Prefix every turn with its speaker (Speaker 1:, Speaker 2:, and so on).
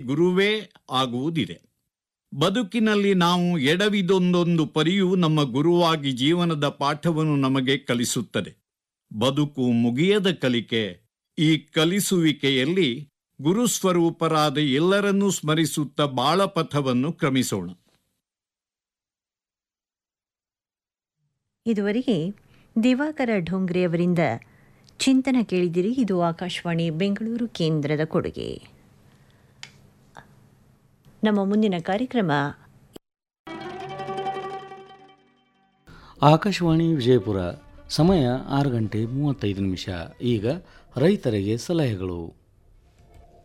Speaker 1: ಗುರುವೇ ಆಗುವುದಿದೆ ಬದುಕಿನಲ್ಲಿ ನಾವು ಎಡವಿದೊಂದೊಂದು ಪರಿಯು ನಮ್ಮ ಗುರುವಾಗಿ ಜೀವನದ ಪಾಠವನ್ನು ನಮಗೆ ಕಲಿಸುತ್ತದೆ ಬದುಕು ಮುಗಿಯದ ಕಲಿಕೆ ಈ ಕಲಿಸುವಿಕೆಯಲ್ಲಿ ಗುರುಸ್ವರೂಪರಾದ ಎಲ್ಲರನ್ನೂ ಸ್ಮರಿಸುತ್ತಾ ಬಾಳಪಥವನ್ನು ಕ್ರಮಿಸೋಣ
Speaker 2: ಇದುವರೆಗೆ ದಿವಾಕರ ಢೋಂಗ್ರೆ ಅವರಿಂದ ಚಿಂತನ ಕೇಳಿದಿರಿ ಇದು ಆಕಾಶವಾಣಿ ಬೆಂಗಳೂರು ಕೇಂದ್ರದ ಕೊಡುಗೆ ನಮ್ಮ ಮುಂದಿನ ಕಾರ್ಯಕ್ರಮ
Speaker 3: ಆಕಾಶವಾಣಿ ವಿಜಯಪುರ ಸಮಯ ಆರು ಗಂಟೆ ಮೂವತ್ತೈದು ನಿಮಿಷ ಈಗ ರೈತರಿಗೆ ಸಲಹೆಗಳು